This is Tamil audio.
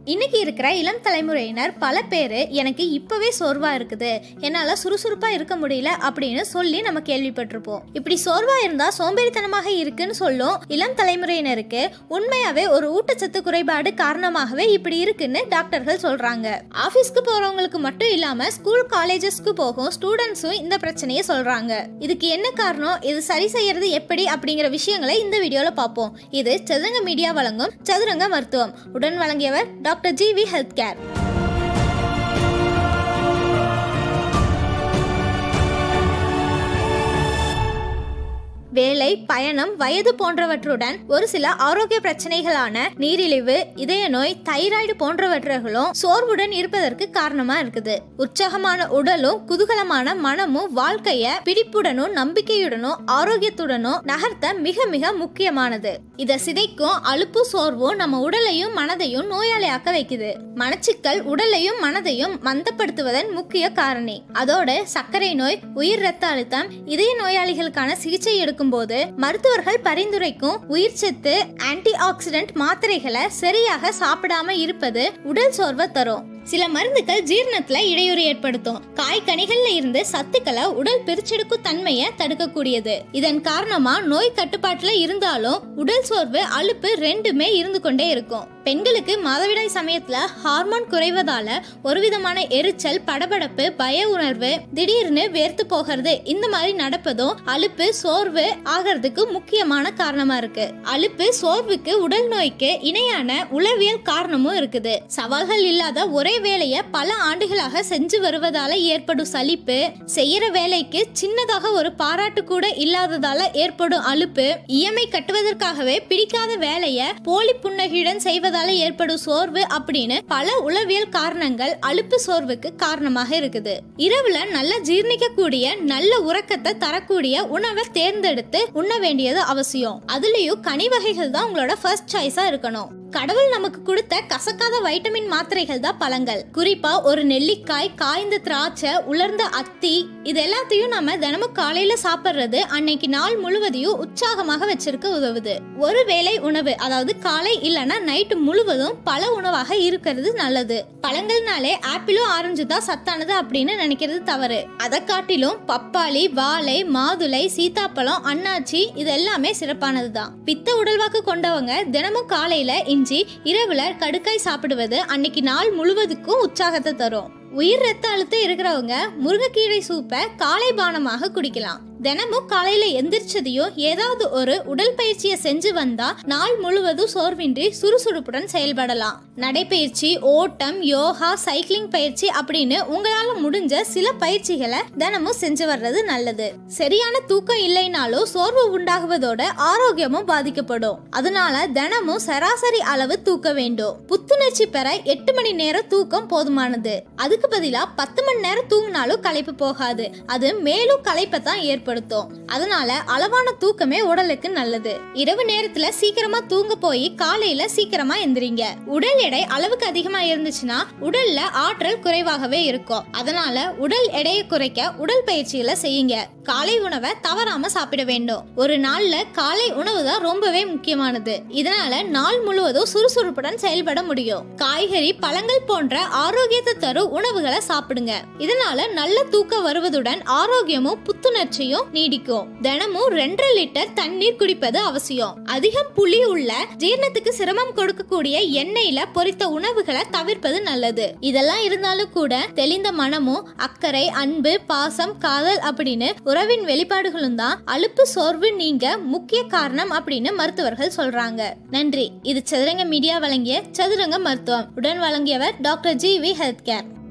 இன்னைக்கு இருக்கிற இளம் தலைமுறையினர் பல பேர் எனக்கு இப்பவே சோர்வா இருக்குது என்னால சுறுசுறுப்பா இருக்க முடியல அப்படின்னு சொல்லி நம்ம கேள்விப்பட்டிருப்போம் இப்படி சோர்வா இருந்தா சோம்பேறித்தனமாக இருக்குன்னு சொல்லும் இளம் தலைமுறையினருக்கு உண்மையாவே ஒரு ஊட்டச்சத்து குறைபாடு காரணமாகவே இப்படி இருக்குன்னு டாக்டர்கள் சொல்றாங்க ஆபீஸ்க்கு போறவங்களுக்கு மட்டும் இல்லாம ஸ்கூல் காலேஜஸ்க்கு போகும் ஸ்டூடெண்ட்ஸும் இந்த பிரச்சனையை சொல்றாங்க இதுக்கு என்ன காரணம் இது சரி செய்யறது எப்படி அப்படிங்கிற விஷயங்களை இந்த வீடியோல பார்ப்போம் இது சதுரங்க மீடியா வழங்கும் சதுரங்க மருத்துவம் உடன் வழங்கியவர் doctor G V health care வேலை பயணம் வயது போன்றவற்றுடன் ஒரு சில ஆரோக்கிய பிரச்சனைகளான நீரிழிவு இதய நோய் தைராய்டு போன்றவற்றுகளும் சோர்வுடன் இருப்பதற்கு காரணமா இருக்குது உற்சாகமான உடலும் குதூகலமான மனமும் வாழ்க்கைய பிடிப்புடனும் நம்பிக்கையுடனும் ஆரோக்கியத்துடனும் நகர்த்த மிக மிக முக்கியமானது இத சிதைக்கும் அலுப்பு சோர்வும் நம்ம உடலையும் மனதையும் நோயாளியாக்க வைக்குது மனச்சிக்கல் உடலையும் மனதையும் மந்தப்படுத்துவதன் முக்கிய காரணி அதோட சர்க்கரை நோய் உயிர் ரத்த அழுத்தம் இதய நோயாளிகளுக்கான சிகிச்சை எடுக்கும் போது மருத்துவர்கள் பரிந்துரைக்கும் உயிர்ச்சத்து ஆன்டி ஆக்சிடென்ட் மாத்திரைகளை சரியாக சாப்பிடாம இருப்பது உடல் சோர்வை தரும் சில மருந்துகள் ஜீரணத்துல இடையூறு ஏற்படுத்தும் காய் கனிகள்ல இருந்து சத்துக்களை உடல் பிரிச்செடுக்கும் தன்மையை தடுக்கக்கூடியது இதன் காரணமா நோய் கட்டுப்பாட்டுல இருந்தாலும் உடல் சோர்வு அலுப்பு ரெண்டுமே இருந்து கொண்டே இருக்கும் பெண்களுக்கு மாதவிடாய் சமயத்துல ஹார்மோன் குறைவதால ஒரு விதமான எரிச்சல் படபடப்பு பய உணர்வு திடீர்னு வேர்த்து போகிறது இந்த மாதிரி நடப்பதும் அலுப்பு சோர்வு ஆகிறதுக்கு முக்கியமான காரணமா இருக்கு அலுப்பு சோர்வுக்கு உடல் நோய்க்கு இணையான உளவியல் காரணமும் இருக்குது சவால்கள் இல்லாத ஒரே வேலையை பல ஆண்டுகளாக செஞ்சு வருவதால ஏற்படும் சலிப்பு செய்யற வேலைக்கு சின்னதாக ஒரு பாராட்டு கூட இல்லாததால ஏற்படும் அலுப்பு இஎம்ஐ கட்டுவதற்காகவே பிடிக்காத வேலையை போலி புன்னகையுடன் செய்வதால ஏற்படும் சோர்வு அப்படின்னு பல உளவியல் காரணங்கள் அலுப்பு சோர்வுக்கு காரணமாக இருக்குது இரவுல நல்லா ஜீர்ணிக்கக்கூடிய நல்ல உறக்கத்தை தரக்கூடிய உணவை தேர்ந்தெடுத்து உண்ண வேண்டியது அவசியம் அதுலயும் கனி வகைகள் தான் உங்களோட ஃபர்ஸ்ட் சாய்ஸா இருக்கணும் கடவுள் நமக்கு கொடுத்த கசக்காத வைட்டமின் மாத்திரைகள் தான் பழங்கள் குறிப்பா ஒரு நெல்லிக்காய் காய்ந்த திராட்சை உலர்ந்த அத்தி இது எல்லாத்தையும் நம்ம தினமும் காலையில சாப்பிடுறது அன்னைக்கு நாள் முழுவதையும் உற்சாகமாக வச்சிருக்க உதவுது ஒரு வேளை உணவு அதாவது காலை இல்லைன்னா நைட்டு முழுவதும் பல உணவாக இருக்கிறது நல்லது பழங்கள்னாலே ஆப்பிளும் ஆரஞ்சு தான் சத்தானது அப்படின்னு நினைக்கிறது தவறு அதை காட்டிலும் பப்பாளி வாழை மாதுளை சீத்தாப்பழம் அன்னாச்சி இது எல்லாமே சிறப்பானது தான் பித்த உடல்வாக்கு கொண்டவங்க தினமும் காலையில இஞ்சி இரவுல கடுக்காய் சாப்பிடுவது அன்னைக்கு நாள் முழுவதுக்கும் உற்சாகத்தை தரும் உயிர் ரத்த அழுத்தம் இருக்கிறவங்க முருங்கைக்கீரை சூப்பை காலை பானமாக குடிக்கலாம் தினமும் காலையில எந்திரிச்சதையும் ஏதாவது ஒரு உடல் பயிற்சியை செஞ்சு வந்தா நாள் முழுவதும் சோர்வின்றி சுறுசுறுப்புடன் செயல்படலாம் நடைப்பயிற்சி ஓட்டம் யோகா சைக்கிளிங் பயிற்சி அப்படின்னு உங்களால முடிஞ்ச சில பயிற்சிகளை தினமும் செஞ்சு வர்றது நல்லது சரியான தூக்கம் இல்லைனாலும் சோர்வு உண்டாகுவதோட ஆரோக்கியமும் பாதிக்கப்படும் அதனால தினமும் சராசரி அளவு தூக்க வேண்டும் புத்துணர்ச்சி பெற எட்டு மணி நேரம் தூக்கம் போதுமானது அதுக்கு பதிலா பத்து மணி நேரம் தூங்கினாலும் களைப்பு போகாது அது மேலும் களைப்பை தான் ஏற்படும் ஏற்படுத்தும் அதனால அளவான தூக்கமே உடலுக்கு நல்லது இரவு நேரத்துல சீக்கிரமா தூங்க போய் காலையில சீக்கிரமா எந்திரிங்க உடல் எடை அளவுக்கு அதிகமா இருந்துச்சுன்னா உடல்ல ஆற்றல் குறைவாகவே இருக்கும் அதனால உடல் எடையை குறைக்க உடல் பயிற்சிகளை செய்யுங்க காலை உணவை தவறாம சாப்பிட வேண்டும் ஒரு நாள்ல காலை உணவு தான் ரொம்பவே முக்கியமானது இதனால நாள் முழுவதும் சுறுசுறுப்புடன் செயல்பட முடியும் காய்கறி பழங்கள் போன்ற ஆரோக்கியத்தை தரும் உணவுகளை சாப்பிடுங்க இதனால நல்ல தூக்கம் வருவதுடன் ஆரோக்கியமும் புத்துணர்ச்சியும் நீடிக்கும் தினமும் ரெண்டரை லிட்டர் தண்ணீர் குடிப்பது அவசியம் அதிகம் புளி உள்ள ஜீரணத்துக்கு சிரமம் கொடுக்கக்கூடிய எண்ணெயில பொரித்த உணவுகளை தவிர்ப்பது நல்லது இதெல்லாம் இருந்தாலும் கூட தெளிந்த மனமும் அக்கறை அன்பு பாசம் காதல் அப்படின்னு உறவின் வெளிப்பாடுகளும் தான் அலுப்பு சோர்வு நீங்க முக்கிய காரணம் அப்படின்னு மருத்துவர்கள் சொல்றாங்க நன்றி இது சதுரங்க மீடியா வழங்கிய சதுரங்க மருத்துவம் உடன் வழங்கியவர் doctor G V health care